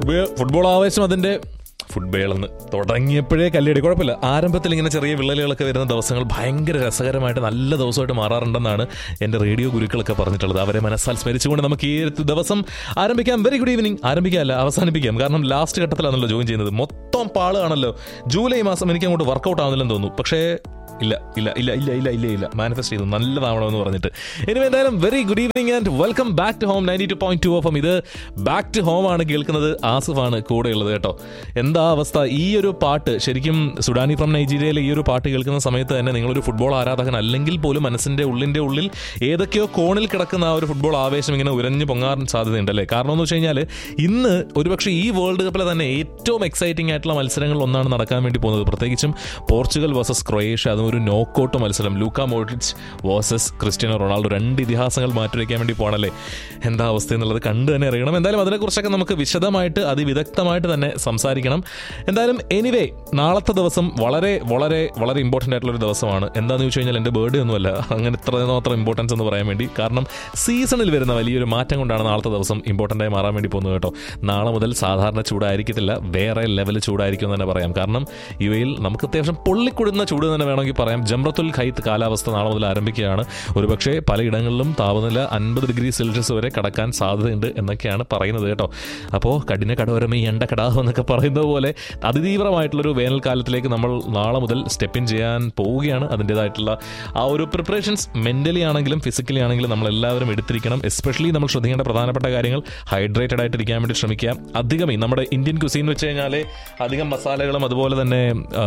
Football football ആവേശം അതിന്റെ football എന്ന് തുടങ്ങിയപ്പോഴേ കല്ലിയടി കുഴപ്പമില്ല ആരംഭത്തിൽ ഇങ്ങനെ ചെറിയ വിള്ളലുകളൊക്കെ വരുന്ന ദിവസങ്ങൾ ഭയങ്കര രസകരമായിട്ട് നല്ല ദിവസമായിട്ട് മാറാറുണ്ടെന്നാണ് എൻ്റെ റേഡിയോ ഗുരുക്കളൊക്കെ പറഞ്ഞിട്ടുള്ളത് അവരെ മനസ്സാൽ സ്മരിച്ചുകൊണ്ട് നമുക്ക് ഈ ഒരു ദിവസം ആരംഭിക്കാം വെരി ഗുഡ് ഈവനിങ് ആരംഭിക്കാമല്ല അവസാനിപ്പിക്കാം കാരണം ലാസ്റ്റ് ഘട്ടത്തിലാണല്ലോ ജോയിൻ ചെയ്യുന്നത് മൊത്തം പാളുകയാണല്ലോ ജൂലൈ മാസം എനിക്ക് അങ്ങോട്ട് വർക്കൗട്ട് ആവുന്നില്ലെന്ന് തോന്നുന്നു പക്ഷേ ഇല്ല ഇല്ല ഇല്ല ഇല്ല ഇല്ല ഇല്ല ഇല്ല മാനിഫെസ്റ്റ് ചെയ്തു നല്ലതാവണമെന്ന് പറഞ്ഞിട്ട് ഇനി എന്തായാലും very good evening and welcome back to home ninety two point two of ഇത് ബാക്ക് ടു ഹോം ആണ് കേൾക്കുന്നത് ആസിഫാണ് കൂടെയുള്ളത് കേട്ടോ എന്താ അവസ്ഥ ഈ ഒരു പാട്ട് ശരിക്കും സുഡാനി ഫ്രം നൈജീരിയയിലെ ഈ ഒരു പാട്ട് കേൾക്കുന്ന സമയത്ത് തന്നെ നിങ്ങളൊരു ഫുട്ബോൾ ആരാധകൻ അല്ലെങ്കിൽ പോലും മനസ്സിന്റെ ഉള്ളിന്റെ ഉള്ളിൽ ഏതൊക്കെയോ കോണിൽ കിടക്കുന്ന ആ ഒരു ഫുട്ബോൾ ആവേശം ഇങ്ങനെ ഉരഞ്ഞു പൊങ്ങാൻ സാധ്യതയുണ്ട് അല്ലേ കാരണം എന്ന് വെച്ച് കഴിഞ്ഞാൽ ഇന്ന് ഒരുപക്ഷെ ഈ വേൾഡ് കപ്പിലെ തന്നെ ഏറ്റവും എക്സൈറ്റിംഗ് ആയിട്ടുള്ള മത്സരങ്ങൾ ഒന്നാണ് നടക്കാൻ വേണ്ടി പോകുന്നത് പ്രത്യേകിച്ചും പോർച്ചുഗൽ വേഴ്സസ് ക്രൊയേഷ്യ അതും ഒരു നോക്കൗട്ട് മത്സരം Luka Modric versus Cristiano Ronaldo രണ്ട് ഇതിഹാസങ്ങൾ മാറ്റിവെക്കാൻ വേണ്ടി പോകണല്ലേ എന്താ അവസ്ഥ എന്നുള്ളത് കണ്ടു തന്നെ അറിയണം എന്തായാലും അതിനെക്കുറിച്ചൊക്കെ നമുക്ക് വിശദമായിട്ട് അതിവിദഗ്ധമായിട്ട് തന്നെ സംസാരിക്കണം എന്തായാലും എനിവേ നാളത്തെ ദിവസം വളരെ വളരെ വളരെ ഇമ്പോർട്ടൻ്റ് ആയിട്ടുള്ള ഒരു ദിവസമാണ് എന്താണെന്ന് ചോദിച്ചു കഴിഞ്ഞാൽ എൻ്റെ ബർത്ത്ഡേ ഒന്നുമല്ല അങ്ങനെ ഇത്ര മാത്രം ഇമ്പോർട്ടൻസ് എന്ന് പറയാൻ വേണ്ടി കാരണം സീസണിൽ വരുന്ന വലിയൊരു മാറ്റം കൊണ്ടാണ് നാളത്തെ ദിവസം ഇമ്പോർട്ടൻ്റ് ആയി മാറാൻ വേണ്ടി പോകുന്നത് കേട്ടോ നാളെ മുതൽ സാധാരണ ചൂടായിരിക്കത്തില്ല വേറെ ലെവൽ ചൂടായിരിക്കും എന്ന് തന്നെ പറയാം കാരണം യു എയിൽ നമുക്ക് അത്യാവശ്യം പൊള്ളിക്കൊടുന്ന ചൂട് തന്നെ വേണമെങ്കിൽ പറയാം ജംറത്തുൽ ഖൈത്ത് കാലാവസ്ഥ നാളെ മുതൽ ആരംഭിക്കുകയാണ് ഒരുപക്ഷെ പലയിടങ്ങളിലും താപനില അൻപത് ഡിഗ്രി സെൽഷ്യസ് വരെ കടക്കാൻ സാധ്യതയുണ്ട് എന്നൊക്കെയാണ് പറയുന്നത് കേട്ടോ അപ്പോൾ കഠിന കടോരമേ എണ്ട കടാഹം എന്നൊക്കെ പറയുന്നത് പോലെ അതിതീവ്രമായിട്ടുള്ളൊരു വേനൽക്കാലത്തിലേക്ക് നമ്മൾ നാളെ മുതൽ സ്റ്റെപ്പ് ഇൻ ചെയ്യാൻ പോവുകയാണ് അതിൻ്റെതായിട്ടുള്ള ആ ഒരു പ്രിപ്പറേഷൻസ് മെൻ്റലി ആണെങ്കിലും ഫിസിക്കലി ആണെങ്കിലും നമ്മൾ എല്ലാവരും എടുത്തിരിക്കണം എസ്പെഷ്യലി നമ്മൾ ശ്രദ്ധിക്കേണ്ട പ്രധാനപ്പെട്ട കാര്യങ്ങൾ ഹൈഡ്രേറ്റഡ് ആയിട്ട് ഇരിക്കാൻ വേണ്ടി ശ്രമിക്കുക അധികം ഈ നമ്മുടെ ഇന്ത്യൻ കുസീൻ വെച്ച് കഴിഞ്ഞാൽ അധികം മസാലകളും അതുപോലെ തന്നെ ആ,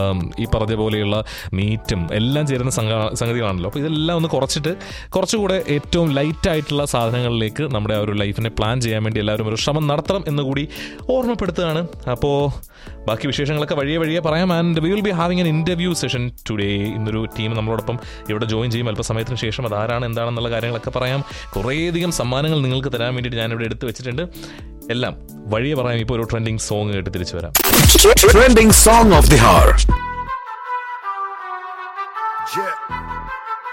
ഈ പറഞ്ഞ പോലെയുള്ള മീറ്റും എല്ലാം ചേരുന്ന സംഗ- സംഗതികളാണല്ലോ അപ്പോൾ ഇതെല്ലാം ഒന്ന് കുറച്ചിട്ട് കുറച്ചുകൂടെ ഏറ്റവും ലൈറ്റ് ആയിട്ടുള്ള സാധനങ്ങളിലേക്ക് നമ്മുടെ ആ ഒരു ലൈഫിനെ പ്ലാൻ ചെയ്യാൻ വേണ്ടി എല്ലാവരും ഒരു ശ്രമം നടത്തണം എന്ന് കൂടി ഓർമ്മപ്പെടുത്തുകയാണ് അപ്പോൾ ബാക്കി വിശേഷങ്ങളൊക്കെ വഴിയെ വഴിയെ പറയാം and we will be having an interview session today ഇന്നൊരു ടീം നമ്മളോടൊപ്പം ഇവിടെ ജോയിൻ ചെയ്യും അല്പസമയത്തിന് ശേഷം അതാരാണ് എന്താണെന്നുള്ള കാര്യങ്ങളൊക്കെ പറയാം കുറേയധികം സമ്മാനങ്ങൾ നിങ്ങൾക്ക് തരാൻ വേണ്ടിയിട്ട് ഞാനിവിടെ എടുത്തു വെച്ചിട്ടുണ്ട് എല്ലാം വഴിയെ പറയാം ഇപ്പോൾ ഒരു ട്രെൻഡിങ് സോങ് കേട്ട് തിരിച്ചു വരാം Trending song of the hour. Yeah.